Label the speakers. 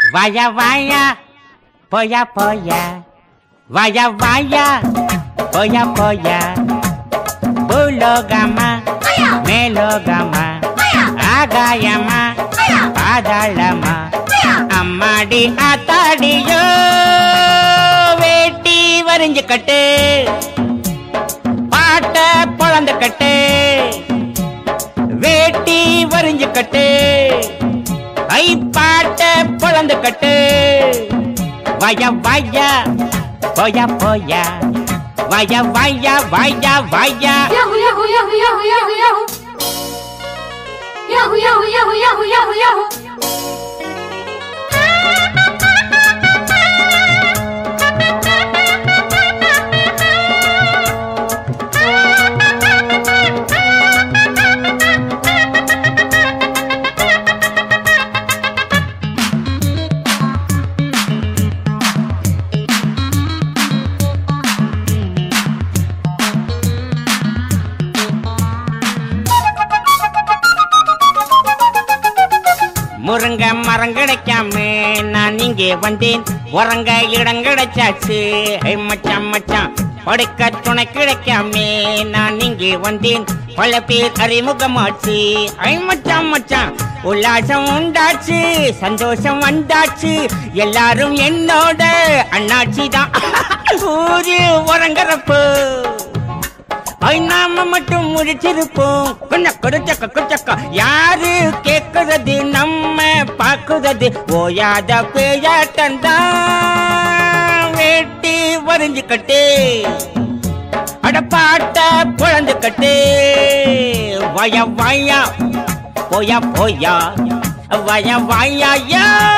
Speaker 1: வாயா வாயா போயா போயா வாயா வாயா போயா போயா பூலோகமா மேலோகமா ஆகாயமா பாதாளமா அம்மாடி ஆத்தாடியோ வேட்டி வரிஞ்சு கட்டு பாட்ட பொழந்து கட்டு வேட்டி வரிஞ்சு கட்டு ஐ பாட்ட பொழந்து கட்டு வய வய போயா போயா வய வய வய வய
Speaker 2: Yahoo, yahoo, yahoo, yahoo, yahoo, yahoo. Yahoo, yahoo, yahoo, yahoo, yahoo, yahoo.
Speaker 1: முருங்க மரம் கிடைக்காம நான் இங்கே வந்தேன் உறங்க இடம் கிடைச்சாச்சு ஐ மச்சான் மச்சான் படுக்க துணை கிடைக்காம நான் இங்கே வந்தேன் பல பேர் அறிமுகமாச்சு ஐ மச்சான் மச்சான் உல்லாசம் உண்டாச்சு சந்தோஷம் வந்தாச்சு எல்லாரும் என்னோட அண்ணாச்சி தான் ஊரு உறங்குறப்போ ஐ நாம மட்டும் முடிச்சிருப்போம் கொஞ்சம் குடிச்சக்க குச்சக்க யாரு கேக்குறது நம்ம பாக்குறது ஓயாத பேயாட்டம் தான் வேட்டி வரிஞ்சுக்கட்டு அட பாட்ட குழந்துக்கட்டு வய வயா போயா போயா வய வயா யா